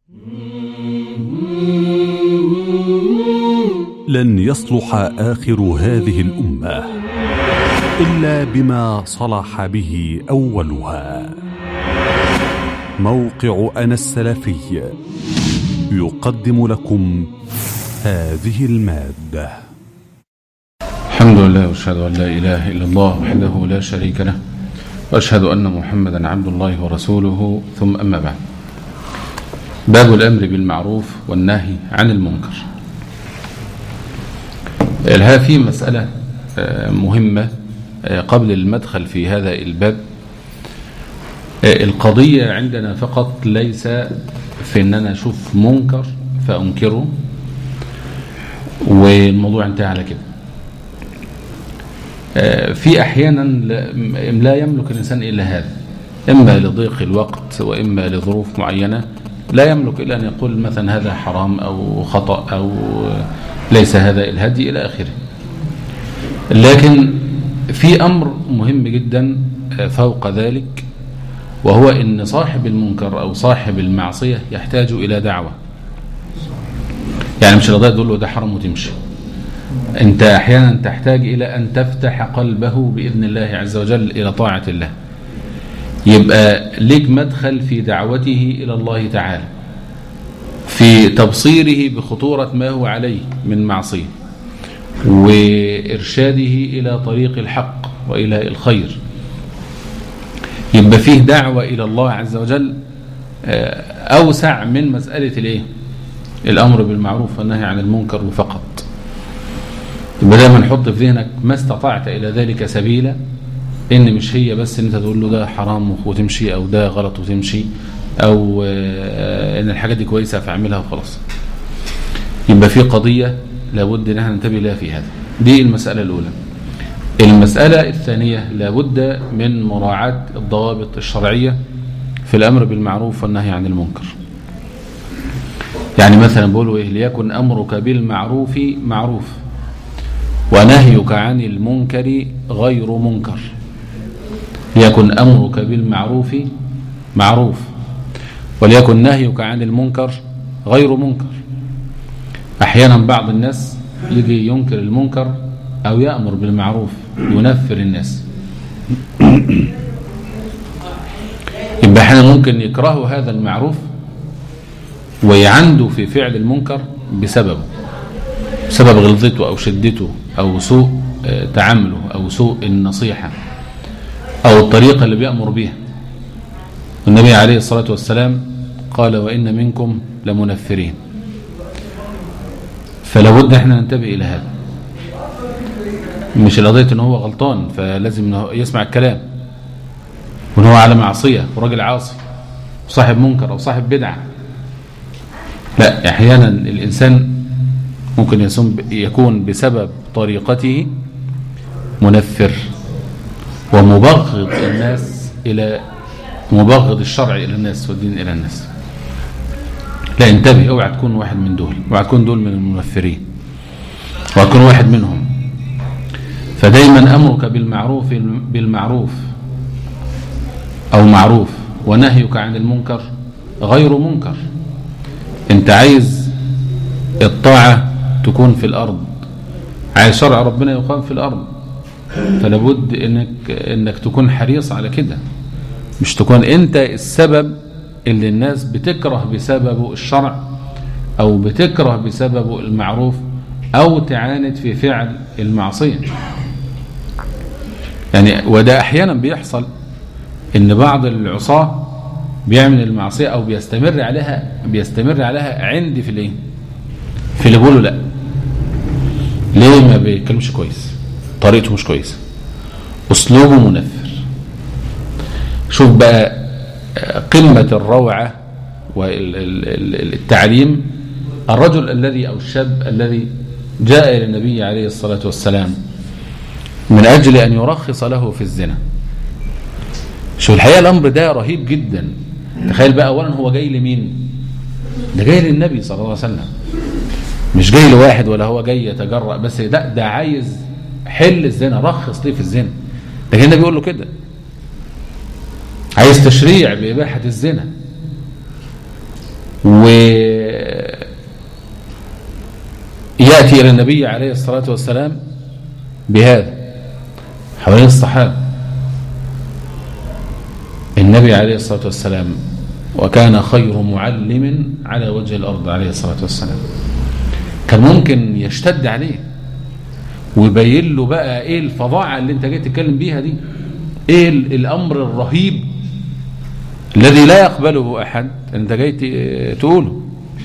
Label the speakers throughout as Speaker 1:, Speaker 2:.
Speaker 1: لن يصلح آخر هذه الأمة إلا بما صلح به أولها موقع أنا السلفي يقدم لكم هذه المادة
Speaker 2: الحمد لله واشهد ان لا اله الا الله وحده لا شريك له واشهد ان محمدا عبد الله ورسوله ثم اما بعد باب الامر بالمعروف والنهي عن المنكر الها في مساله مهمه قبل المدخل في هذا الباب القضيه عندنا فقط ليس في ان انا اشوف منكر فانكره والموضوع انتهى على كده في احيانا لا يملك الانسان الا هذا اما لضيق الوقت واما لظروف معينه لا يملك الا ان يقول مثلا هذا حرام او خطا او ليس هذا الهدي الى اخره لكن في امر مهم جدا فوق ذلك وهو ان صاحب المنكر او صاحب المعصيه يحتاج الى دعوه يعني مش القضيه تقول له ده حرام وتمشي انت احيانا تحتاج الى ان تفتح قلبه باذن الله عز وجل الى طاعه الله يبقى ليك مدخل في دعوته الى الله تعالى في تبصيره بخطوره ما هو عليه من معصيه وارشاده الى طريق الحق والى الخير يبقى فيه دعوه الى الله عز وجل اوسع من مساله الايه الامر بالمعروف والنهي عن المنكر فقط يبقى دايما حط في ذهنك ما استطعت الى ذلك سبيلا ان مش هي بس ان انت تقول له ده حرام وتمشي او ده غلط وتمشي او ان الحاجات دي كويسه فاعملها وخلاص يبقى في قضيه لابد ان احنا ننتبه لها في هذا دي المساله الاولى المساله الثانيه لابد من مراعاه الضوابط الشرعيه في الامر بالمعروف والنهي عن المنكر يعني مثلا بيقولوا ايه ليكن امرك بالمعروف معروف ونهيك عن المنكر غير منكر ليكن أمرك بالمعروف معروف وليكن نهيك عن المنكر غير منكر أحيانا بعض الناس يجي ينكر المنكر أو يأمر بالمعروف ينفر الناس يبقى احنا ممكن يكرهوا هذا المعروف ويعندوا في فعل المنكر بسببه بسبب غلظته أو شدته أو سوء تعامله أو سوء النصيحة أو الطريقة اللي بيأمر بها النبي عليه الصلاة والسلام قال وإن منكم لمنفرين فلا بد احنا ننتبه إلى هذا مش القضية ان هو غلطان فلازم يسمع الكلام وان هو على معصية وراجل عاصي وصاحب منكر أو صاحب بدعة لا أحيانا الإنسان ممكن يكون بسبب طريقته منفر ومبغض الناس إلى مبغض الشرع إلى الناس والدين إلى الناس لا انتبه اوعى تكون واحد من دول اوعى تكون دول من المنفرين اوعى تكون واحد منهم فدايما أمرك بالمعروف بالمعروف أو معروف ونهيك عن المنكر غير منكر انت عايز الطاعة تكون في الأرض عايز شرع ربنا يقام في الأرض فلابد انك انك تكون حريص على كده مش تكون انت السبب اللي الناس بتكره بسببه الشرع او بتكره بسببه المعروف او تعاند في فعل المعصية يعني وده احيانا بيحصل ان بعض العصاة بيعمل المعصية او بيستمر عليها بيستمر عليها عندي في الايه في اللي بيقولوا لا ليه ما بيتكلمش كويس طريقته مش كويسه اسلوبه منفر شوف بقى قمه الروعه والتعليم الرجل الذي او الشاب الذي جاء الى النبي عليه الصلاه والسلام من اجل ان يرخص له في الزنا شوف الحقيقه الامر ده رهيب جدا تخيل بقى اولا هو جاي لمين ده جاي للنبي صلى الله عليه وسلم مش جاي لواحد ولا هو جاي يتجرأ بس لا ده عايز حل الزنا رخص ليه في الزنا ده كان النبي بيقول له كده عايز تشريع بإباحة الزنا ويأتي إلى النبي عليه الصلاة والسلام بهذا حوالين الصحابة النبي عليه الصلاة والسلام وكان خير معلم على وجه الأرض عليه الصلاة والسلام كان ممكن يشتد عليه ويبين له بقى ايه الفظاعة اللي انت جاي تتكلم بيها دي ايه الامر الرهيب الذي لا يقبله احد انت جاي تقوله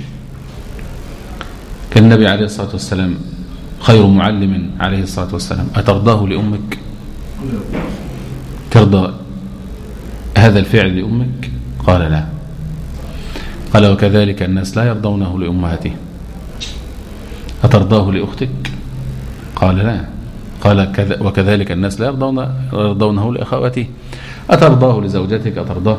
Speaker 2: كان النبي عليه الصلاة والسلام خير معلم عليه الصلاة والسلام أترضاه لأمك ترضى هذا الفعل لأمك قال لا قال وكذلك الناس لا يرضونه لأمهاتهم أترضاه لأختك قال لا قال وكذلك الناس لا يرضون يرضونه لأخواته أترضاه لزوجتك أترضاه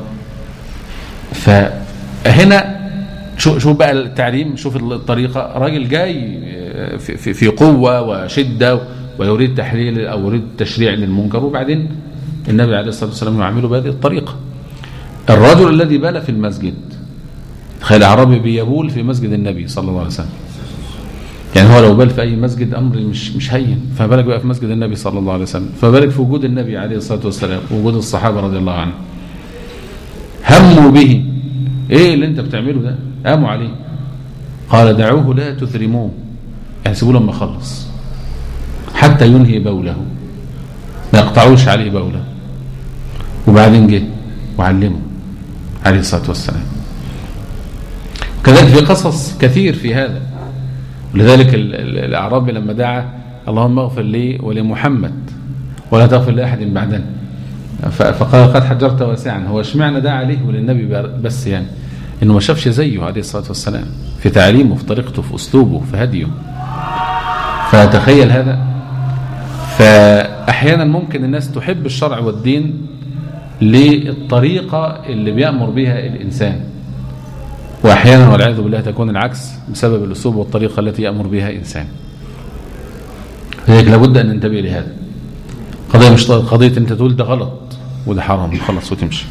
Speaker 2: فهنا شوف شو بقى التعليم شوف الطريقة راجل جاي في, في قوة وشدة ويريد تحليل أو يريد تشريع للمنكر وبعدين النبي عليه الصلاة والسلام يعامله بهذه الطريقة الرجل الذي بال في المسجد تخيل اعرابي بيبول في مسجد النبي صلى الله عليه وسلم يعني هو لو بال في اي مسجد امر مش مش هين فما بالك بقى في مسجد النبي صلى الله عليه وسلم فما بالك في وجود النبي عليه الصلاه والسلام ووجود الصحابه رضي الله عنهم هموا به ايه اللي انت بتعمله ده قاموا عليه قال دعوه لا تثرموه يعني سيبوه لما يخلص حتى ينهي بوله ما يقطعوش عليه بوله وبعدين جه وعلمه عليه الصلاه والسلام كذلك في قصص كثير في هذا لذلك الأعرابي لما دعا اللهم اغفر لي ولمحمد ولا تغفر لأحد بعدنا فقال قد حجرت واسعا هو اشمعنى دعا عليه وللنبي بس يعني انه ما شافش زيه عليه الصلاة والسلام في تعليمه في طريقته في أسلوبه في هديه فتخيل هذا فأحيانا ممكن الناس تحب الشرع والدين للطريقة اللي بيأمر بها الإنسان وأحيانا والعياذ بالله تكون العكس بسبب الأسلوب والطريقة التي يأمر بها إنسان لذلك لابد أن ننتبه لهذا قضية مش قضية أنت تقول ده غلط وده حرام خلص وتمشي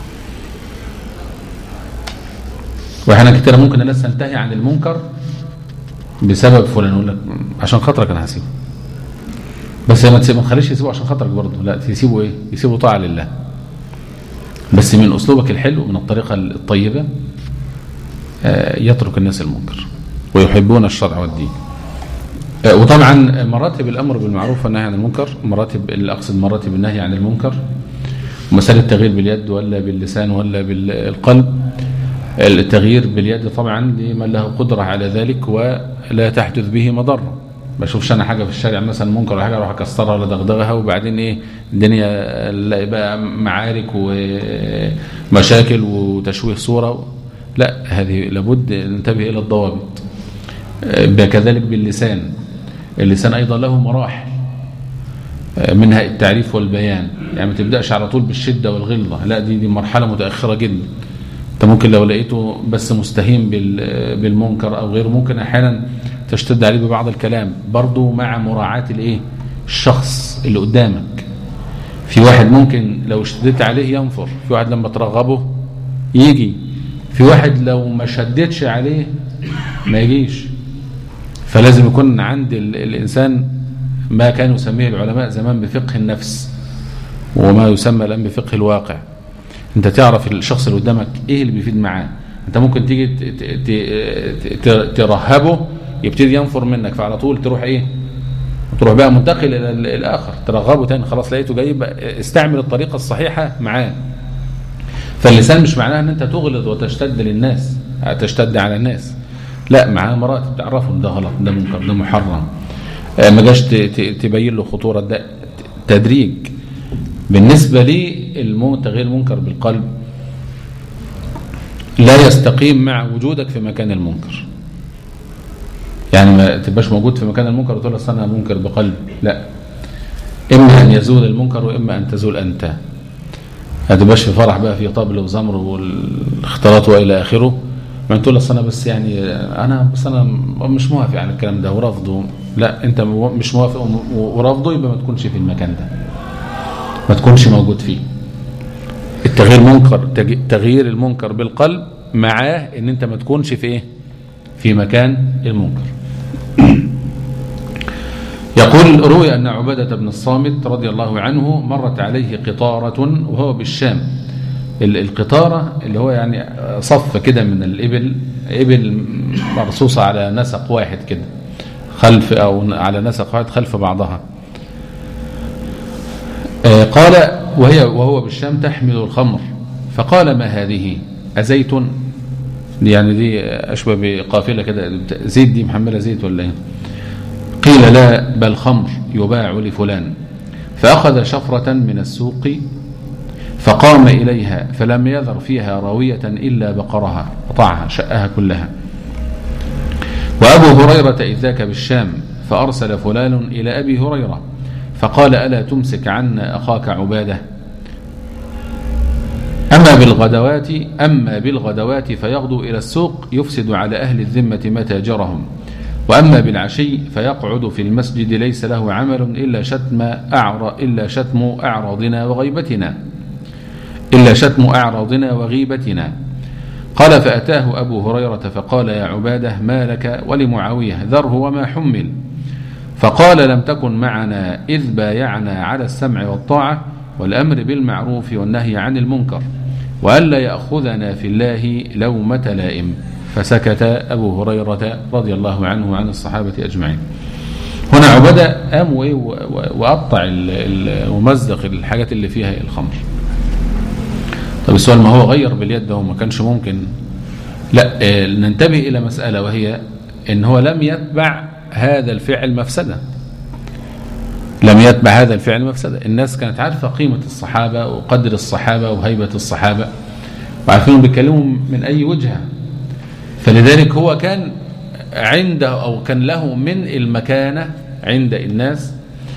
Speaker 2: وأحيانا كتير ممكن الناس تنتهي عن المنكر بسبب فلان يقول لك عشان خاطرك أنا هسيبه بس ما تسيبه ما تخليش يسيبه عشان خاطرك برضه لا تسيبه ايه يسيبه طاعه لله بس من اسلوبك الحلو من الطريقه الطيبه يترك الناس المنكر ويحبون الشرع والدين وطبعا مراتب الأمر بالمعروف والنهي عن المنكر مراتب أقصد مراتب النهي عن المنكر مسألة التغيير باليد ولا باللسان ولا بالقلب التغيير باليد طبعا لمن له قدرة على ذلك ولا تحدث به مضرة ما اشوفش انا حاجه في الشارع مثلا منكر ولا حاجه اروح اكسرها ولا دغدغها وبعدين ايه الدنيا نلاقي بقى معارك ومشاكل وتشويه صوره لا هذه لابد ننتبه إلى الضوابط كذلك باللسان اللسان أيضا له مراحل منها التعريف والبيان يعني ما تبدأش على طول بالشدة والغلظة لا دي, دي مرحلة متأخرة جدا انت ممكن لو لقيته بس مستهين بالمنكر أو غيره ممكن أحيانا تشتد عليه ببعض الكلام برضو مع مراعاة الايه الشخص اللي قدامك في واحد ممكن لو اشتدت عليه ينفر في واحد لما ترغبه يجي في واحد لو ما شدتش عليه ما يجيش فلازم يكون عند الإنسان ما كانوا يسميه العلماء زمان بفقه النفس وما يسمى الآن بفقه الواقع انت تعرف الشخص اللي قدامك ايه اللي بيفيد معاه انت ممكن تيجي ترهبه يبتدي ينفر منك فعلى طول تروح ايه تروح بقى منتقل الى الاخر ترغبه تاني خلاص لقيته جاي استعمل الطريقه الصحيحه معاه فاللسان مش معناه ان انت تغلظ وتشتد للناس تشتد على الناس لا معاه مراتب تعرفهم ده غلط ده منكر ده محرم ما جاش تبين له خطوره ده تدريج بالنسبه للموت تغيير المنكر بالقلب لا يستقيم مع وجودك في مكان المنكر يعني ما تبقاش موجود في مكان المنكر وتقول اصل انا منكر بقلب لا اما ان يزول المنكر واما ان تزول انت ما تبقاش في فرح بقى في طبل وزمر والاختلاط والى اخره ما تقول اصل انا بس يعني انا بس انا مش موافق على الكلام ده ورافضه لا انت مش موافق ورافضه يبقى ما تكونش في المكان ده ما تكونش موجود فيه التغيير منكر تغيير المنكر بالقلب معاه ان انت ما تكونش في ايه في مكان المنكر يقول روي أن عبادة بن الصامت رضي الله عنه مرت عليه قطارة وهو بالشام ال- القطارة اللي هو يعني صف كده من الإبل إبل مرصوصة على نسق واحد كده خلف أو على نسق واحد خلف بعضها آه، قال وهي وهو بالشام تحمل الخمر فقال ما هذه أزيت دي يعني دي أشبه بقافلة كده زيت دي محملة زيت ولا إيه قيل لا بل خمر يباع لفلان فأخذ شفرة من السوق فقام إليها فلم يذر فيها راوية إلا بقرها قطعها شأها كلها وأبو هريرة إذ ذاك بالشام فأرسل فلان إلى أبي هريرة فقال ألا تمسك عنا أخاك عبادة أما بالغدوات أما بالغدوات فيغدو إلى السوق يفسد على أهل الذمة متاجرهم وأما بالعشي فيقعد في المسجد ليس له عمل إلا شتم أعر إلا شتم أعراضنا وغيبتنا إلا شتم أعراضنا وغيبتنا قال فأتاه أبو هريرة فقال يا عبادة ما لك ولمعاوية ذره وما حمل فقال لم تكن معنا إذ بايعنا على السمع والطاعة والأمر بالمعروف والنهي عن المنكر وألا يأخذنا في الله لومة لائم فسكت أبو هريرة رضي الله عنه وعن الصحابة أجمعين هنا عبادة قام وإيه و- و- وقطع ال- ال- ومزق الحاجات اللي فيها الخمر طب السؤال ما هو غير باليد ده وما كانش ممكن لا آه، ننتبه إلى مسألة وهي إن هو لم يتبع هذا الفعل مفسدة لم يتبع هذا الفعل مفسدة الناس كانت عارفة قيمة الصحابة وقدر الصحابة وهيبة الصحابة وعارفينهم بيتكلموا من أي وجهة فلذلك هو كان عنده أو كان له من المكانة عند الناس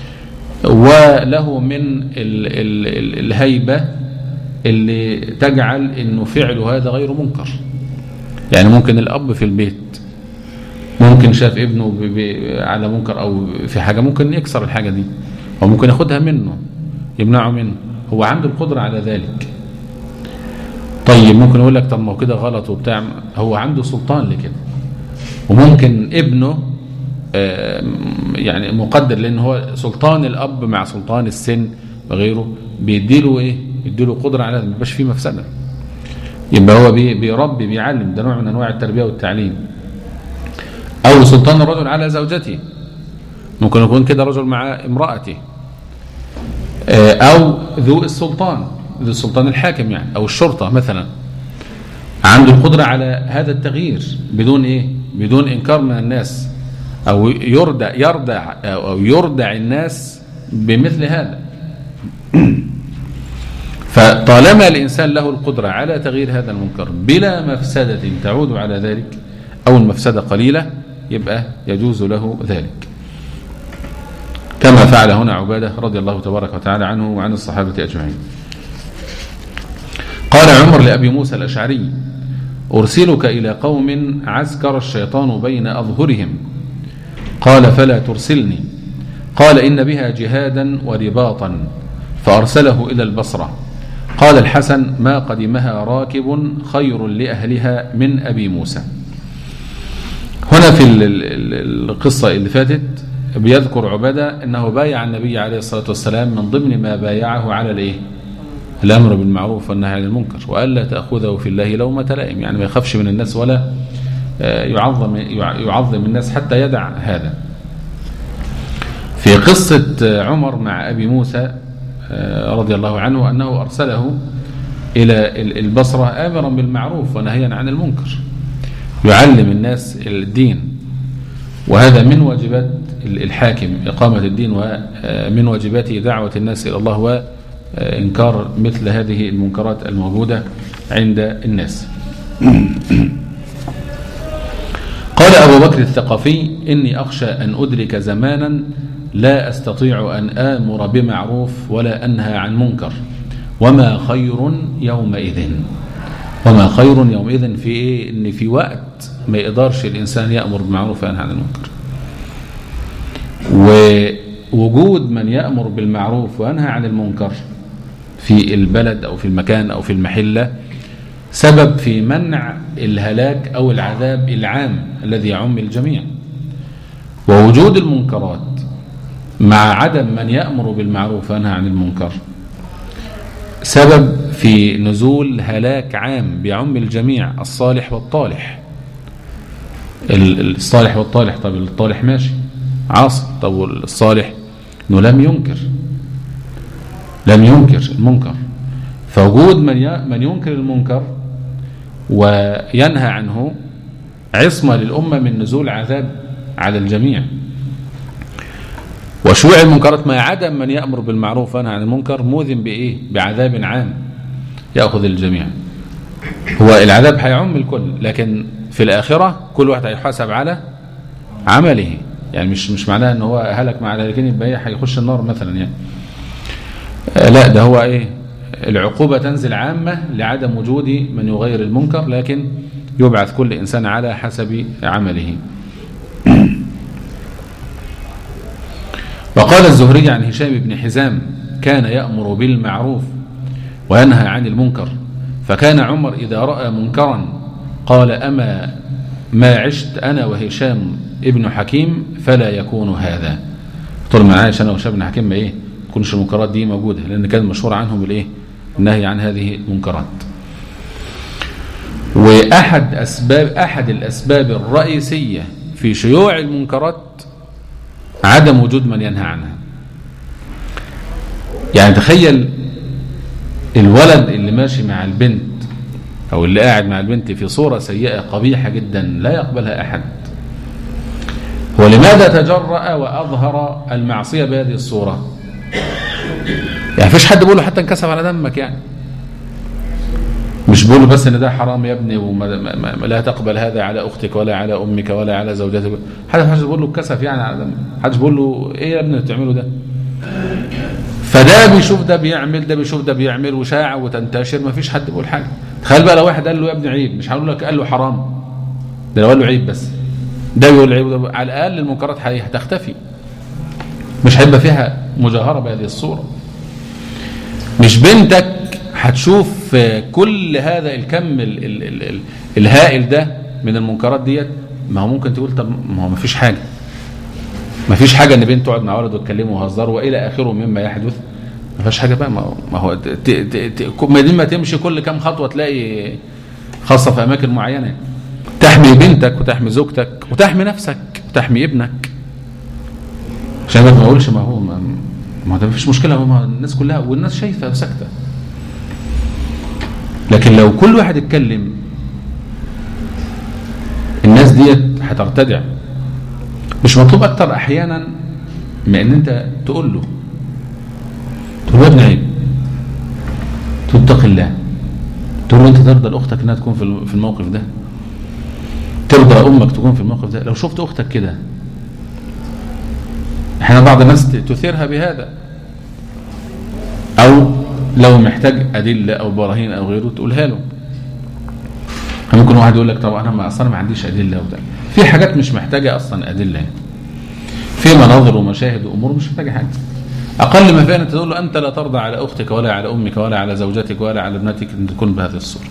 Speaker 2: وله من ال ال ال الهيبة اللي تجعل انه فعله هذا غير منكر يعني ممكن الاب في البيت ممكن شاف ابنه ب ب على منكر او في حاجه ممكن يكسر الحاجه دي او ممكن ياخدها منه يمنعه منه هو عنده القدره على ذلك طيب ممكن يقول لك طب ما هو كده غلط وبتاع هو عنده سلطان لكده وممكن ابنه آه، يعني مقدر لان هو سلطان الاب مع سلطان السن وغيره بيديله ايه يديله قدره على ما يبقاش فيه مفسده يبقى هو بي- بيربي بيعلم ده نوع من انواع التربيه والتعليم او سلطان الرجل على زوجته ممكن يكون كده رجل مع امراته آه، او ذو السلطان ذو السلطان الحاكم يعني او الشرطه مثلا عنده القدره على هذا التغيير بدون ايه بدون انكار من الناس او يردع يردع او يردع الناس بمثل هذا فطالما الإنسان له القدرة على تغيير هذا المنكر بلا مفسدة تعود على ذلك أو المفسدة قليلة يبقى يجوز له ذلك كما فعل هنا عبادة رضي الله تبارك وتعالى عنه وعن الصحابة أجمعين قال عمر لأبي موسى الأشعري أرسلك إلى قوم عسكر الشيطان بين أظهرهم قال فلا ترسلني قال إن بها جهادا ورباطا فأرسله إلى البصرة قال الحسن ما قدمها راكب خير لأهلها من أبي موسى هنا في ال- ال- ال- القصة اللي فاتت بيذكر عبادة أنه بايع النبي عليه الصلاة والسلام من ضمن ما بايعه على الإيه الأمر بالمعروف والنهي عن المنكر وألا تأخذه في الله لومة لائم يعني ما يخافش من الناس ولا آه، يعظم يعظم الناس حتى يدع هذا في قصة عمر مع أبي موسى آه، رضي الله عنه أنه أرسله إلى ال- البصرة آمرا بالمعروف ونهيا عن المنكر يعلم الناس الدين وهذا من واجبات ال- الحاكم إقامة الدين ومن واجباته دعوة الناس إلى الله وإنكار مثل هذه المنكرات الموجودة عند الناس قال أبو بكر الثقفي إني أخشى أن أدرك زمانا لا أستطيع أن آمر بمعروف ولا أنهى عن منكر وما خير يومئذ وما خير يومئذ في إيه إن في وقت ما يقدرش الإنسان يأمر بالمعروف وينهى عن المنكر ووجود من يأمر بالمعروف وينهى عن المنكر في البلد أو في المكان أو في المحلة سبب في منع الهلاك أو العذاب العام الذي يعم الجميع ووجود المنكرات مع عدم من يأمر بالمعروف وينهى عن المنكر سبب في نزول هلاك عام بيعم الجميع الصالح والطالح ال- الصالح والطالح طب الطالح ماشي عاصي طب الصالح انه لم ينكر لم ينكر المنكر فوجود من ي- من ينكر المنكر وينهى عنه عصمة للأمة من نزول عذاب على الجميع وشيوع المنكرات مع عدم من يأمر بالمعروف وينهى عن المنكر موذن بإيه؟ بعذاب عام يأخذ الجميع هو العذاب هيعم الكل لكن في الآخرة كل واحد هيحاسب على عمله يعني مش مش معناه ان هو هلك مع الهالكين يبقى ايه هيخش النار مثلا يعني آه لا ده هو ايه العقوبة تنزل عامة لعدم وجود من يغير المنكر لكن يبعث كل إنسان على حسب عمله وقال الزهري عن هشام بن حزام كان يأمر بالمعروف وينهى عن المنكر فكان عمر إذا رأى منكرا قال أما ما عشت أنا وهشام ابن حكيم فلا يكون هذا طول ما عايش أنا وهشام بن حكيم ما إيه تكونش المنكرات دي موجودة لأن كان مشهور عنهم الإيه النهي عن هذه المنكرات وأحد أسباب أحد الأسباب الرئيسية في شيوع المنكرات عدم وجود من ينهى عنها يعني تخيل الولد اللي ماشي مع البنت أو اللي قاعد مع البنت في صورة سيئة قبيحة جدا لا يقبلها أحد هو لماذا تجرأ وأظهر المعصية بهذه الصورة يعني فيش حد بيقول له حتى انكسف على دمك يعني مش بيقول له بس ان ده حرام يا ابني ولا تقبل هذا على اختك ولا على امك ولا على زوجتك حد حد بيقول له اتكسف يعني على دمك حد بيقول له ايه يا ابني اللي بتعمله ده فده بيشوف ده بيعمل ده بيشوف ده بيعمل وشاع وتنتشر ما فيش حد بيقول حاجه تخيل بقى لو واحد قال له يا ابني عيب مش هقول لك قال له حرام ده لو قال له عيب بس ده بيقول عيب وده على الاقل المنكرات هتختفي مش هيبقى فيها مجاهره بهذه الصوره مش بنتك هتشوف كل هذا الكم ال ال ال ال الهائل ده من المنكرات ديت ما هو ممكن تقول طب ما هو ما فيش حاجه ما فيش حاجه ان بنت تقعد مع ولد وتكلمه وهزروا والى اخره مما يحدث ما فيش حاجه بقى ما هو ما هو ت- ت- ت- ما دي ما تمشي كل كام خطوه تلاقي خاصه في اماكن معينه تحمي بنتك وتحمي زوجتك وتحمي نفسك وتحمي ابنك عشان ما اقولش ما هو ما, ما ده مفيش مشكله ما الناس كلها والناس شايفه وساكته لكن لو كل واحد اتكلم الناس ديت هترتدع مش مطلوب اكتر احيانا من ان انت تقول له تقول له يا ابن عيب تقول اتق الله تقول له انت ترضى لاختك انها تكون في في الموقف ده ترضى امك تكون في الموقف ده لو شفت اختك كده احيانا بعض الناس تثيرها بهذا او لو محتاج ادله او براهين او غيره تقولها له ممكن واحد يقول لك طب انا ما اصلا ما عنديش ادله وده في حاجات مش محتاجه اصلا ادله يعني. في مناظر ومشاهد وامور مش محتاجه حاجه اقل ما فيها انت تقول له انت لا ترضى على اختك ولا على امك ولا على زوجتك ولا على ابنتك ان تكون بهذه الصوره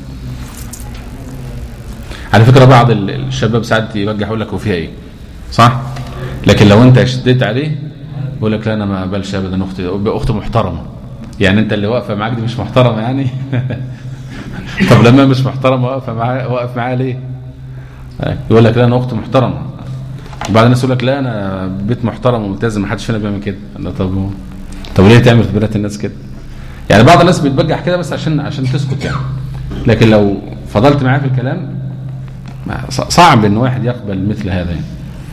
Speaker 2: على فكره بعض الشباب ساعات يبجح يقول لك وفيها ايه صح لكن لو انت شديت عليه يقول لك لا انا ما اقبلش ابدا اختي اخت محترمه يعني انت اللي واقفه معاك دي مش محترمه يعني طب لما مش محترمه واقفه معاه واقف معاه ليه يقول لك لا انا اخت محترمه وبعد الناس يقول لك لا انا بيت محترم وملتزم ما حدش فينا بيعمل كده لا طب طب ليه تعمل في بنات الناس كده يعني بعض الناس بتبجح كده بس عشان عشان تسكت يعني لكن لو فضلت معاه في الكلام صعب ان واحد يقبل مثل هذا يعني.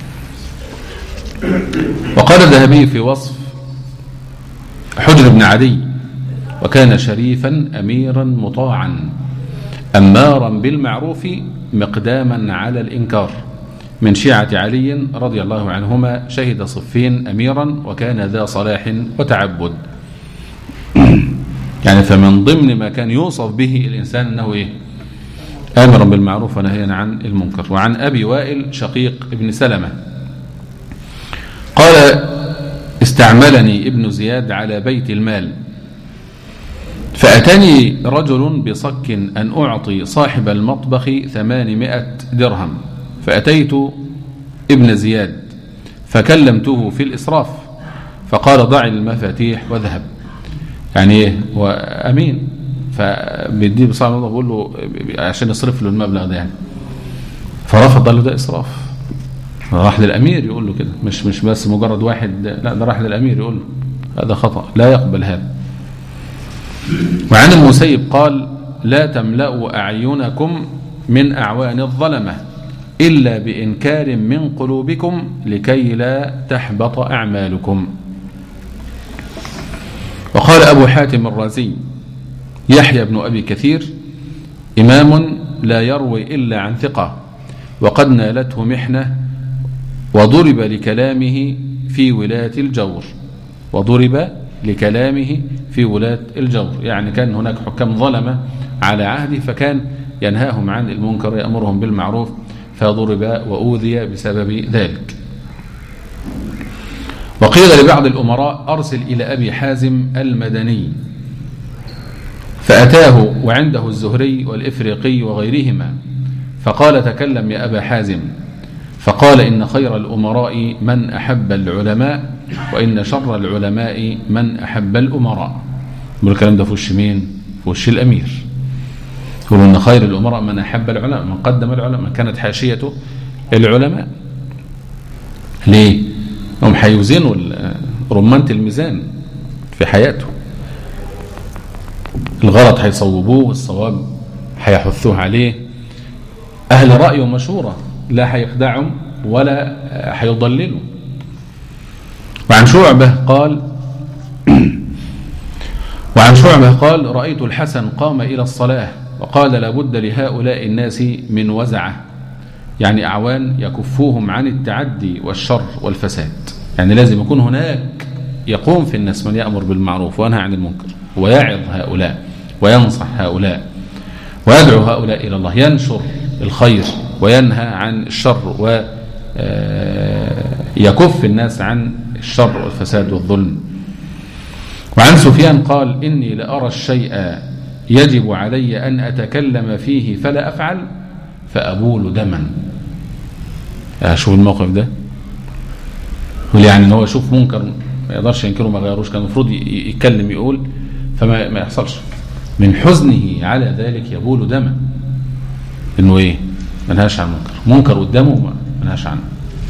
Speaker 2: وقال الذهبي في وصف حجر بن عدي وكان شريفا أميرا مطاعا أمارا بالمعروف مقداما على الإنكار من شيعة علي رضي الله عنهما شهد صفين أميرا وكان ذا صلاح وتعبد يعني فمن ضمن ما كان يوصف به الإنسان أنه إيه آمرا بالمعروف ونهيا عن المنكر وعن أبي وائل شقيق ابن سلمة قال استعملني ابن زياد على بيت المال فأتاني رجل بصك أن أعطي صاحب المطبخ ثمانمائة درهم فأتيت ابن زياد فكلمته في الإسراف فقال ضع المفاتيح واذهب يعني ايه هو أمين فبيديه صاحب المطبخ بيقول له عشان يصرف له المبلغ ده يعني فرفض قال له ده إسراف راح للأمير يقول له كده مش مش بس مجرد واحد لا ده راح للأمير يقول له هذا خطأ لا يقبل هذا وعن المسيب قال لا تملأوا أعينكم من أعوان الظلمة إلا بإنكار من قلوبكم لكي لا تحبط أعمالكم وقال أبو حاتم الرازي يحيى بن أبي كثير إمام لا يروي إلا عن ثقة وقد نالته محنة وضرب لكلامه في ولاة الجور وضرب لكلامه في ولاة الجور يعني كان هناك حكام ظلمة على عهده فكان ينهاهم عن المنكر يأمرهم بالمعروف فضرب وأوذي بسبب ذلك وقيل لبعض الأمراء أرسل إلى أبي حازم المدني فأتاه وعنده الزهري والإفريقي وغيرهما فقال تكلم يا أبا حازم فقال إن خير الأمراء من أحب العلماء وإن شر العلماء من أحب الأمراء يقول الكلام ده في وش مين في وش الأمير يقول إن خير الأمراء من أحب العلماء من قدم العلماء كانت حاشيته العلماء ليه هم هيوزنوا رمانة الميزان في حياته الغلط هيصوبوه والصواب هيحثوه عليه أهل رأي ومشورة لا هيخدعهم ولا هيضللوا وعن شعبة قال وعن شعبة قال رأيت الحسن قام إلى الصلاة وقال لابد لهؤلاء الناس من وزعة يعني أعوان يكفوهم عن التعدي والشر والفساد يعني لازم يكون هناك يقوم في الناس من يأمر بالمعروف وينهى عن المنكر ويعظ هؤلاء وينصح هؤلاء ويدعو هؤلاء إلى الله ينشر الخير وينهى عن الشر ويكف الناس عن الشر والفساد والظلم وعن سفيان قال إني لأرى الشيء يجب علي أن أتكلم فيه فلا أفعل فأبول دما شوف الموقف ده يقول يعني ان هو يشوف منكر ما يقدرش ينكره ما غيروش كان المفروض يتكلم يقول فما ما يحصلش من حزنه على ذلك يبول دما انه ايه منهاش عن منكر منكر قدامه منهاش عنه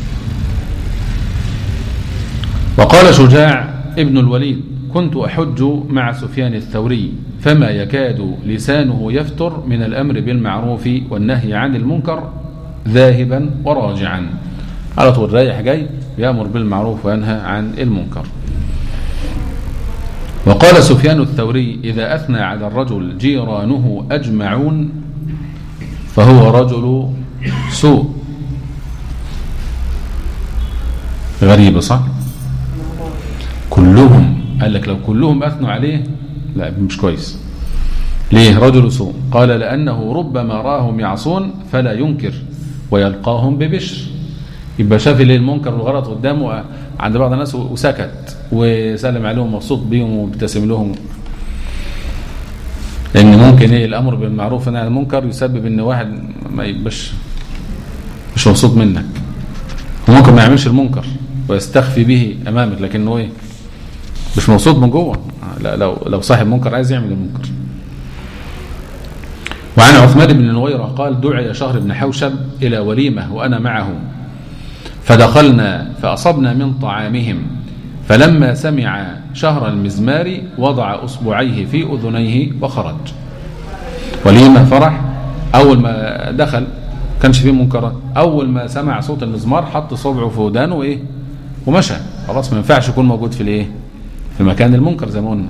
Speaker 2: وقال شجاع ابن الوليد كنت أحج مع سفيان الثوري فما يكاد لسانه يفتر من الأمر بالمعروف والنهي عن المنكر ذاهبا وراجعا على طول رايح جاي يأمر بالمعروف وينهى عن المنكر وقال سفيان الثوري إذا أثنى على الرجل جيرانه أجمعون فهو رجل سوء غريبة صح كلهم قال لك لو كلهم أثنوا عليه لا مش كويس ليه رجل سوء قال لأنه ربما راهم يعصون فلا ينكر ويلقاهم ببشر يبقى شاف ليه المنكر والغلط قدامه عند بعض الناس وسكت وسلم عليهم مبسوط بيهم وابتسم لهم لان ممكن ايه الامر بالمعروف والنهي عن المنكر يسبب ان واحد ما يبقاش مش مبسوط منك وممكن ما يعملش المنكر ويستخفي به امامك لكنه ايه مش مبسوط من جوه لا لو لو صاحب منكر عايز يعمل المنكر وعن عثمان بن نويرة قال دعي شهر بن حوشب إلى وليمة وأنا معه فدخلنا فأصبنا من طعامهم فلما سمع شهر المزمار وضع أصبعيه في أذنيه وخرج وليمة فرح أول ما دخل كانش فيه منكرات أول ما سمع صوت المزمار حط صبعه في ودانه وإيه ومشى خلاص ما ينفعش يكون موجود في الإيه في مكان المنكر زي ما قلنا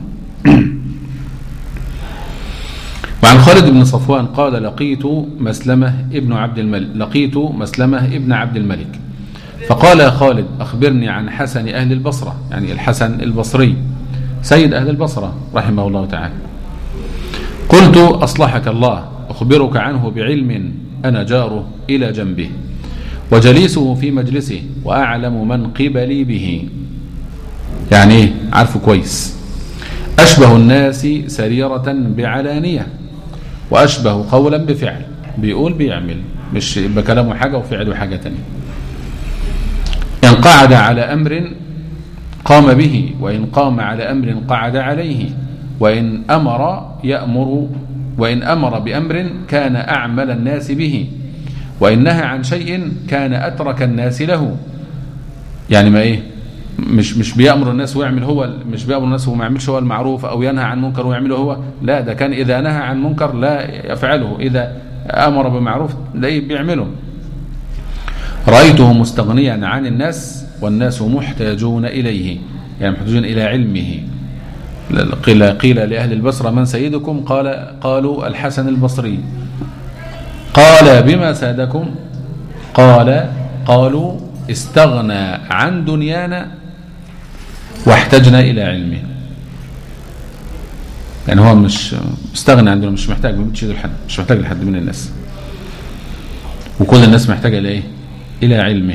Speaker 2: وعن خالد بن صفوان قال لقيت مسلمة ابن عبد الملك لقيت مسلمة ابن عبد الملك فقال يا خالد أخبرني عن حسن أهل البصرة يعني الحسن البصري سيد أهل البصرة رحمه الله تعالى قلت أصلحك الله أخبرك عنه بعلم أنا جاره إلى جنبه وجليسه في مجلسه وأعلم من قبلي به يعني ايه عارفه كويس أشبه الناس سريرة بعلانية وأشبه قولا بفعل بيقول بيعمل مش بكلامه حاجة وفعله حاجة تانية إن قعد على أمر قام به وإن قام على أمر قعد عليه وإن أمر يأمر وإن أمر بأمر كان أعمل الناس به وإن نهى عن شيء كان أترك الناس له يعني ما إيه مش مش بيأمر الناس ويعمل هو مش بيأمر الناس وما يعملش هو المعروف أو ينهى عن منكر ويعمله هو لا ده كان إذا نهى عن منكر لا يفعله إذا أمر بمعروف لا بيعمله رأيته مستغنيا عن الناس والناس محتاجون إليه يعني محتاجون إلى علمه قيل, قيل لأهل البصرة من سيدكم قال قالوا الحسن البصري قال بما سادكم قال قالوا استغنى عن دنيانا واحتجنا إلى علمه يعني هو مش استغنى عندنا مش محتاج مش لحد مش محتاج لحد من الناس وكل الناس محتاجة إلى إيه إلى علمه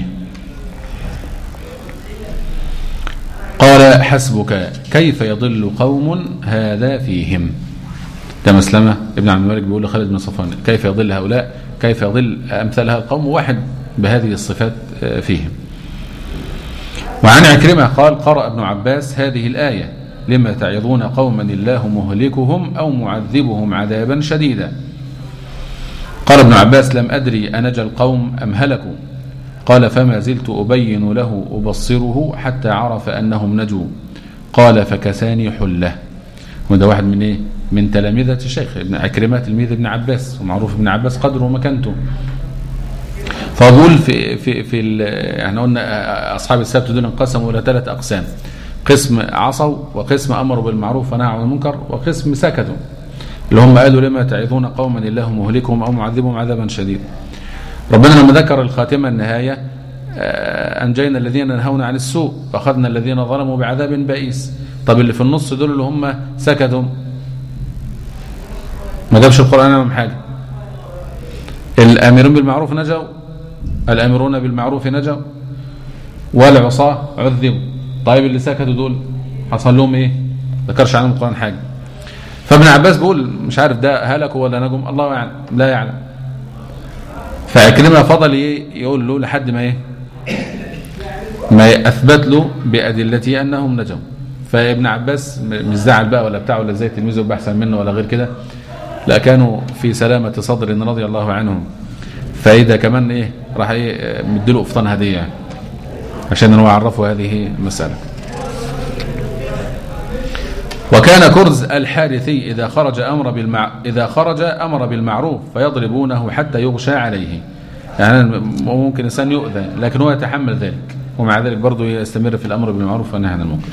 Speaker 2: قال حسبك كيف يضل قوم هذا فيهم ده مسلمة ابن عبد الملك بيقول لخالد بن صفوان كيف يضل هؤلاء كيف يضل أمثال هذا القوم واحد بهذه الصفات فيهم وعن عكرمة قال قرأ ابن عباس هذه الآية لما تعظون قوما الله مهلكهم أو معذبهم عذابا شديدا قال ابن عباس لم أدري أنجى القوم أم هلكوا قال فما زلت أبين له أبصره حتى عرف أنهم نجوا قال فكساني حله وده واحد من ايه من تلامذة الشيخ ابن عكرمة تلميذ ابن عباس ومعروف ابن عباس قدره ومكانته فبقول في في في احنا قلنا اصحاب السبت دول انقسموا الى ثلاث اقسام قسم عصوا وقسم امروا بالمعروف ونهوا عن المنكر وقسم سكتوا اللي هم قالوا لما تعظون قوما الله مهلكهم او معذبهم عذابا شديدا ربنا لما ذكر الخاتمه النهايه انجينا الذين نهونا عن السوء واخذنا الذين ظلموا بعذاب بئيس طب اللي في النص دول اللي هم سكتوا ما جابش القران امام حاجه الامرون بالمعروف نجوا الامرون بالمعروف نجوا والعصاه عذبوا طيب اللي سكتوا دول حصل لهم ايه ذكرش عنهم القران حاجه فابن عباس بيقول مش عارف ده هلكوا ولا نجم الله يعلم لا يعلم فعكرمه فضل ايه يقول له لحد ما ايه ما اثبت له بادلته انهم نجوا فابن عباس مش زعل بقى ولا بتاع ولا زي تلميذه بأحسن منه ولا غير كده لا كانوا في سلامة صدر رضي الله عنهم فإذا كمان إيه راح إيه مديله قفطان هدية يعني عشان هو عرفوا هذه المسألة وكان كرز الحارثي إذا خرج أمر بالمع... إذا خرج أمر بالمعروف فيضربونه حتى يغشى عليه يعني ممكن إنسان يؤذى لكن هو يتحمل ذلك ومع ذلك برضه يستمر في الأمر بالمعروف والنهي عن المنكر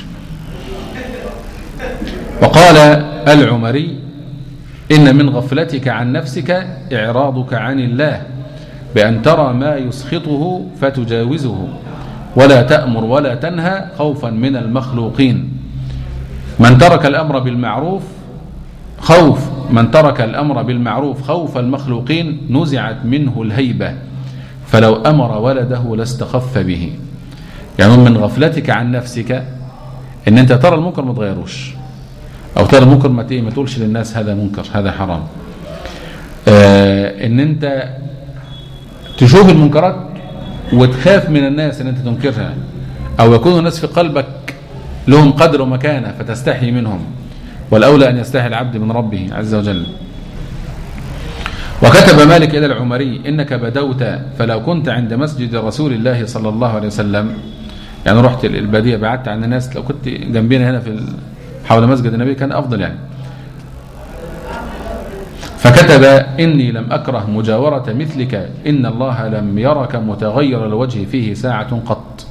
Speaker 2: وقال العمري إن من غفلتك عن نفسك إعراضك عن الله بأن ترى ما يسخطه فتجاوزه ولا تأمر ولا تنهى خوفا من المخلوقين من ترك الأمر بالمعروف خوف من ترك الأمر بالمعروف خوف المخلوقين نزعت منه الهيبة فلو أمر ولده لاستخف به يعني من غفلتك عن نفسك ان انت ترى المنكر ما تغيروش او ترى المنكر ما ما تقولش للناس هذا منكر هذا حرام آه ان انت تشوف المنكرات وتخاف من الناس ان انت تنكرها او يكون الناس في قلبك لهم قدر ومكانه فتستحي منهم والاولى ان يستحي العبد من ربه عز وجل وكتب مالك الى العمري انك بدوت فلو كنت عند مسجد رسول الله صلى الله عليه وسلم يعني رحت الباديه بعدت عن الناس لو كنت جنبنا هنا في حول مسجد النبي كان افضل يعني فكتب اني لم اكره مجاوره مثلك ان الله لم يرك متغير الوجه فيه ساعه قط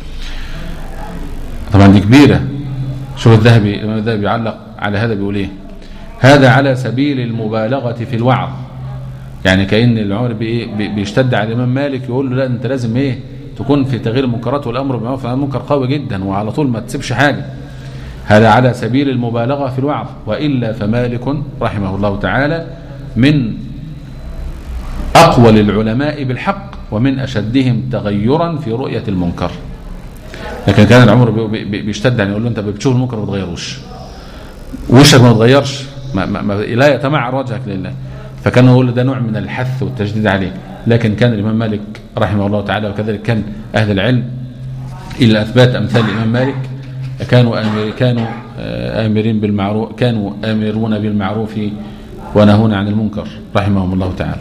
Speaker 2: طبعا دي كبيره شوف الذهبي الامام الذهبي يعلق على هذا بيقول ايه هذا على سبيل المبالغه في الوعظ يعني كأن العمر بيشتد على الإمام مالك يقول له لا أنت لازم إيه تكون في تغيير المنكرات والأمر بالمعروف والنهي عن المنكر قوي جدا وعلى طول ما تسيبش حاجة هذا على سبيل المبالغة في الوعظ وإلا فمالك رحمه الله تعالى من أقول العلماء بالحق ومن أشدهم تغيرا في رؤية المنكر لكن كان العمر بيشتد يعني يقول له أنت بتشوف المنكر ما تغيروش وشك ما تغيرش ما ما ما لا يتمعر وجهك لله فكان يقول ده نوع من الحث والتجديد عليه لكن كان الإمام مالك رحمه الله تعالى وكذلك كان أهل العلم إلا أثبات أمثال الإمام مالك كانوا آمر كانوا آه، آمرين بالمعروف كانوا آمرون بالمعروف ونهون عن المنكر رحمهم الله تعالى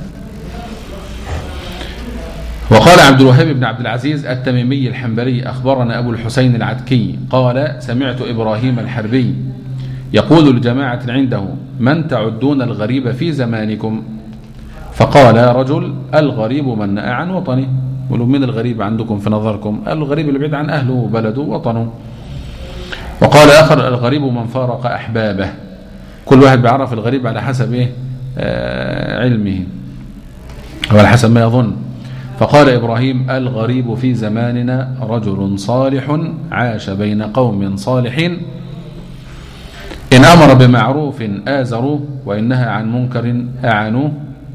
Speaker 2: وقال عبد الوهاب بن عبد العزيز التميمي الحنبلي أخبرنا أبو الحسين العتكي قال سمعت إبراهيم الحربي يقول لجماعة عنده من تعدون الغريب في زمانكم فقال رجل الغريب من نأى عن وطنه ولو من الغريب عندكم في نظركم قال الغريب اللي بعيد عن أهله وبلده ووطنه وقال آخر الغريب من فارق أحبابه كل واحد بيعرف الغريب على حسب إيه آه علمه أو على حسب ما يظن فقال إبراهيم الغريب في زماننا رجل صالح عاش بين قوم صالحين إن أمر بمعروف آزروه وإن نهى عن منكر أعنوه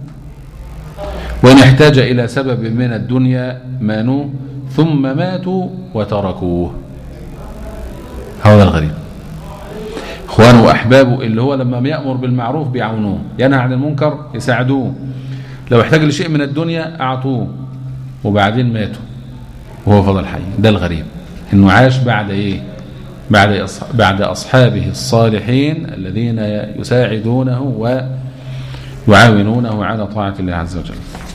Speaker 2: وإن احتاج إلى سبب من الدنيا مانوه ثم ماتوا وتركوه هذا الغريب اخوانه واحبابه اللي هو لما يامر بالمعروف بيعاونوه ينهى عن المنكر يساعدوه لو احتاج لشيء من الدنيا اعطوه وبعدين ماتوا وهو فضل حي ده الغريب انه عاش بعد ايه بعد أص- بعد اصحابه الصالحين الذين يساعدونه ويعاونونه على طاعه الله عز وجل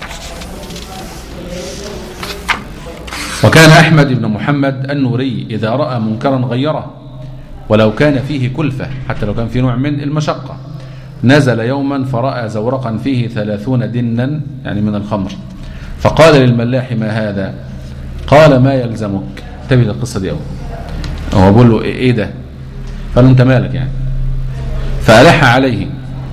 Speaker 2: وكان أحمد بن محمد النوري إذا رأى منكرا غيره ولو كان فيه كلفة حتى لو كان فيه نوع من المشقة نزل يوما فرأى زورقا فيه ثلاثون دنا يعني من الخمر فقال للملاح ما هذا قال ما يلزمك انتبه للقصة دي أول هو بقول له إيه ده قال له أنت مالك يعني فألح عليه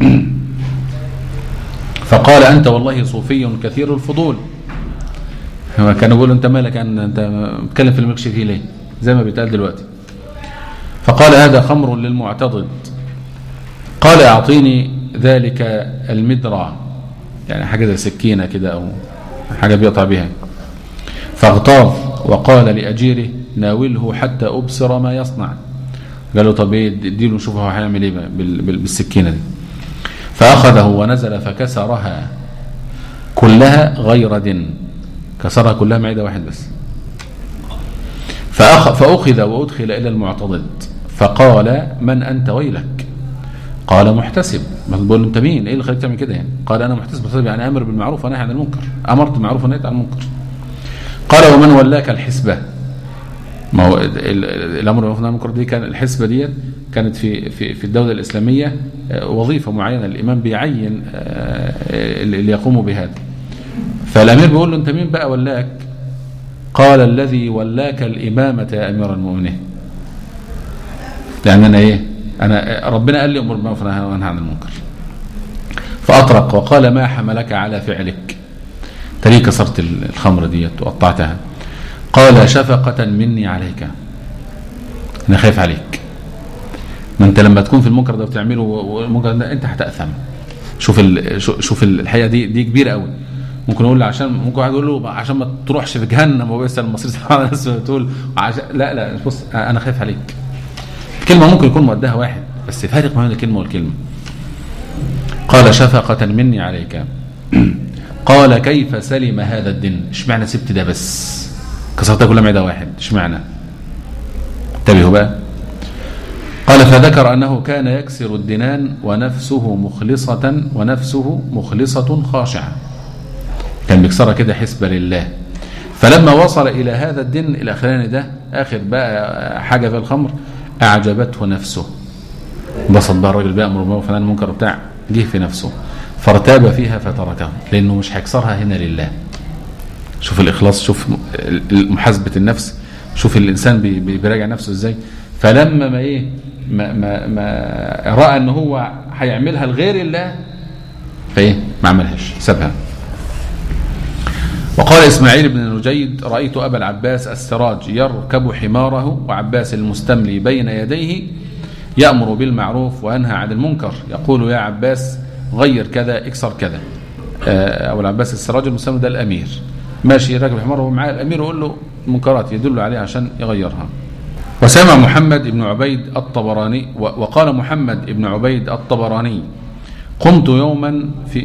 Speaker 2: فقال أنت والله صوفي كثير الفضول هو كان يقول له انت مالك ان انت بتتكلم في المكش فيه ليه زي ما بيتقال دلوقتي فقال هذا خمر للمعتضد قال اعطيني ذلك المدرع يعني حاجه زي سكينه كده او حاجه بيقطع بها فاغتاظ وقال لاجيره ناوله حتى ابصر ما يصنع قال له طب ايه اديله نشوف هو هيعمل ايه بال- بال- بالسكينه دي فاخذه ونزل فكسرها كلها غير دن كسرها كلها معدة واحد بس فأخ فأخذ وأدخل إلى المعتضد فقال من أنت ويلك قال محتسب ما بقول له انت مين ايه اللي خليك تعمل كده يعني قال انا محتسب محتسب يعني امر بالمعروف ونهي عن المنكر امرت بالمعروف ونهيت عن المنكر قال ومن ولاك الحسبه ما هو ال- ال- الامر بالمعروف والنهي عن المنكر دي كان الحسبه ديت كانت في في في الدوله الاسلاميه آه، وظيفه معينه الامام بيعين آه، اللي يقوم بهذا فالامير بيقول له انت مين بقى ولاك قال الذي ولاك الامامه يا امير المؤمنين لان انا ايه انا ربنا قال لي امر بالمعروف ونهى عن المنكر فاطرق وقال ما حملك على فعلك انت ليه كسرت الخمر ديت وقطعتها قال شفقه مني عليك انا خايف عليك ما انت لما تكون في المنكر ده بتعمله والمنكر ده انت هتاثم شوف ال... شو- شوف الحقيقه دي دي كبيره قوي ممكن اقول له عشان ممكن واحد يقول له عشان ما تروحش في جهنم وبس المصير سبحان الناس بتقول عشان لا لا بص انا خايف عليك الكلمه ممكن يكون مؤداها واحد بس فارق ما بين الكلمه والكلمه قال شفقة مني عليك قال كيف سلم هذا الدين اشمعنى سبت ده بس كسرتها كلها معده واحد اشمعنى انتبهوا بقى قال فذكر أنه كان يكسر الدنان ونفسه مخلصة ونفسه مخلصة خاشعة كان بيكسرها كده حسبة لله فلما وصل إلى هذا الدين الأخراني ده آخر بقى حاجة في الخمر أعجبته نفسه انبسط بقى الراجل بقى أمر بالمعروف والنهي عن المنكر بتاع جه في نفسه فارتاب فيها فتركه لأنه مش هيكسرها هنا لله شوف الإخلاص شوف محاسبة النفس شوف الإنسان بي- بي- بيراجع نفسه إزاي فلما ما إيه ما, ما, ما رأى أن هو هيعملها لغير الله فإيه ما عملهاش سابها وقال إسماعيل بن نجيد رأيت أبا العباس السراج يركب حماره وعباس المستملي بين يديه يأمر بالمعروف وينهى عن المنكر يقول يا عباس غير كذا اكسر كذا آه، أبو العباس السراج المستملي ده الأمير ماشي راكب حماره ومعاه الأمير يقول له منكرات يدل عليه عشان يغيرها وسمع محمد بن عبيد الطبراني وقال محمد بن عبيد الطبراني قمت يوما في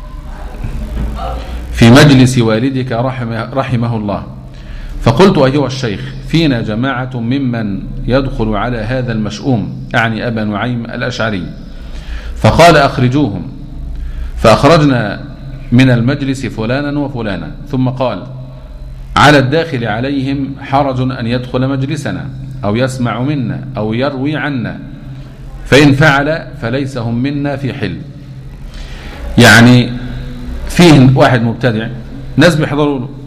Speaker 2: في مجلس والدك رحمه, رحمه الله فقلت أيها الشيخ فينا جماعة ممن يدخل على هذا المشؤوم أعني أبا نعيم الأشعري فقال أخرجوهم فأخرجنا من المجلس فلانا وفلانا ثم قال على الداخل عليهم حرج أن يدخل مجلسنا أو يسمع منا أو يروي عنا فإن فعل فليس هم منا في حل يعني فيه واحد مبتدع ناس بيحضروا له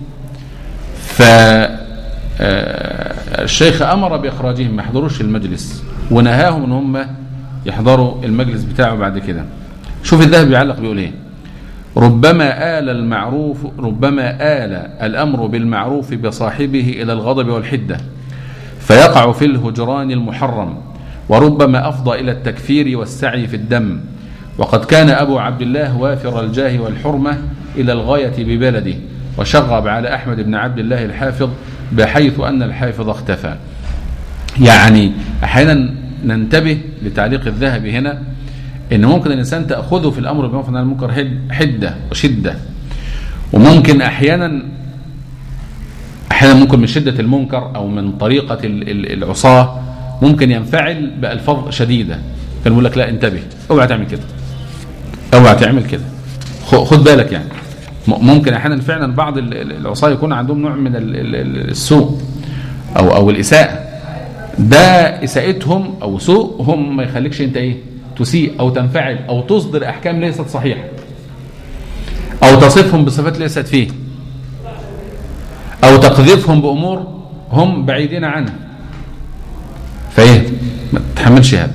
Speaker 2: فالشيخ أمر بإخراجهم ما يحضروش المجلس ونهاهم ان هم يحضروا المجلس بتاعه بعد كده شوف الذهب بيعلق بيقول ايه ربما آل المعروف ربما آل الأمر بالمعروف بصاحبه إلى الغضب والحدة فيقع في الهجران المحرم وربما أفضى إلى التكفير والسعي في الدم وقد كان أبو عبد الله وافر الجاه والحرمة إلى الغاية ببلده وشغب على أحمد بن عبد الله الحافظ بحيث أن الحافظ اختفى يعني أحيانا ننتبه لتعليق الذهب هنا ان ممكن الانسان تاخذه في الامر بالمعروف والنهي عن المنكر حده وشده وممكن احيانا احيانا ممكن من شده المنكر او من طريقه العصاه ممكن ينفعل بالفاظ شديده كان يقول لك لا انتبه اوعى تعمل كده اوعى تعمل كده خد بالك يعني ممكن احيانا فعلا بعض العصاه يكون عندهم نوع من السوء او او الاساءه ده اساءتهم او سوءهم ما يخليكش انت ايه تسيء او تنفعل او تصدر احكام ليست صحيحه او تصفهم بصفات ليست فيه او تقذفهم بامور هم بعيدين عنها فايه ما تتحملش هذا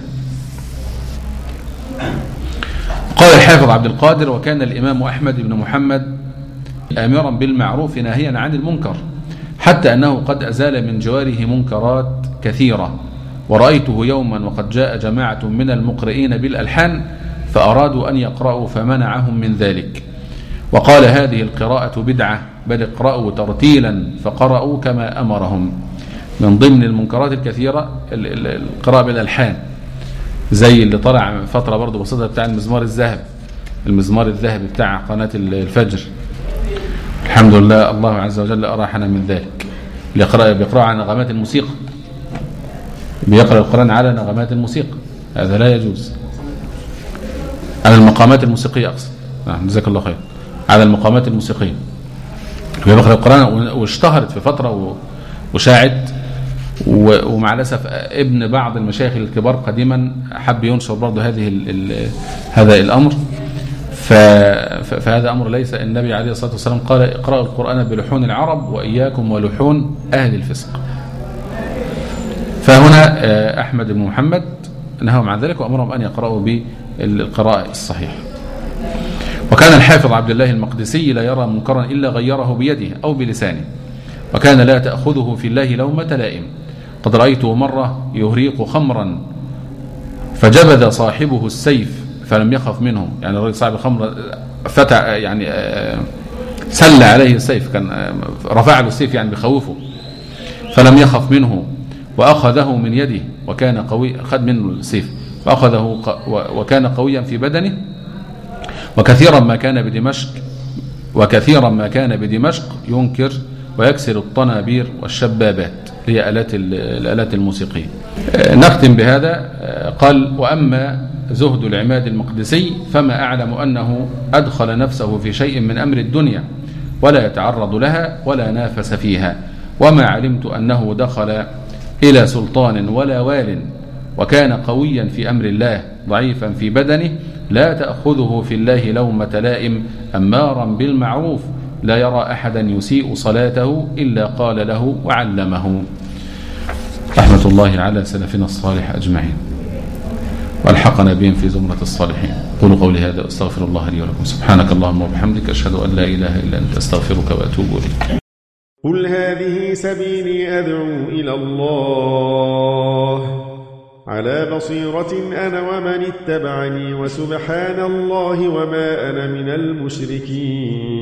Speaker 2: قال الحافظ عبد القادر وكان الامام احمد بن محمد امرا بالمعروف ناهيا عن المنكر حتى انه قد ازال من جواره منكرات كثيره ورأيته يوما وقد جاء جماعة من المقرئين بالألحان فأرادوا أن يقرأوا فمنعهم من ذلك وقال هذه القراءة بدعة بل اقرأوا ترتيلا فقرأوا كما أمرهم من ضمن المنكرات الكثيرة القراءة بالألحان زي اللي طلع فترة برضه بسيطة بتاع المزمار الذهب المزمار الذهبي بتاع قناة الفجر الحمد لله الله عز وجل أراحنا من ذلك اللي بيقرأ عن نغمات الموسيقى بيقرأ القرآن على نغمات الموسيقى هذا لا يجوز على المقامات الموسيقية أقصد نعم جزاك الله خير على المقامات الموسيقية بيقرأ القرآن واشتهرت في فترة وشاعت ومع الأسف ابن بعض المشايخ الكبار قديما حب ينشر برضه هذه ال ال هذا الأمر فهذا أمر ليس النبي عليه الصلاة والسلام قال اقرأوا القرآن بلحون العرب وإياكم ولحون أهل الفسق فهنا أحمد بن محمد نهاهم عن ذلك وأمرهم أن يقرأوا بالقراءة الصحيحة وكان الحافظ عبد الله المقدسي لا يرى منكرا إلا غيره بيده أو بلسانه وكان لا تأخذه في الله لومة لائم قد رأيته مرة يهريق خمرا فجبذ صاحبه السيف فلم يخف منه يعني الرجل صاحب الخمر فتع يعني سل عليه السيف كان رفع له السيف يعني بخوفه فلم يخف منه وأخذه من يده وكان قوي أخذ منه السيف وأخذه وكان قويا في بدنه وكثيرا ما كان بدمشق وكثيرا ما كان بدمشق ينكر ويكسر الطنابير والشبابات هي آلات الآلات الموسيقية نختم بهذا قال وأما زهد العماد المقدسي فما أعلم أنه أدخل نفسه في شيء من أمر الدنيا ولا يتعرض لها ولا نافس فيها وما علمت أنه دخل إلى سلطان ولا وال وكان قويا في أمر الله ضعيفا في بدنه لا تأخذه في الله لومة لائم أمارا بالمعروف لا يرى أحدا يسيء صلاته إلا قال له وعلمه رحمة الله على سلفنا الصالح أجمعين والحقنا بهم في زمرة الصالحين قولوا قولي هذا أستغفر الله لي ولكم سبحانك اللهم وبحمدك أشهد أن لا إله إلا أنت أستغفرك وأتوب إليك
Speaker 3: قل هذه سبيلي أدعو إلى الله على بصيرة أنا ومن اتبعني وسبحان الله وما أنا من المشركين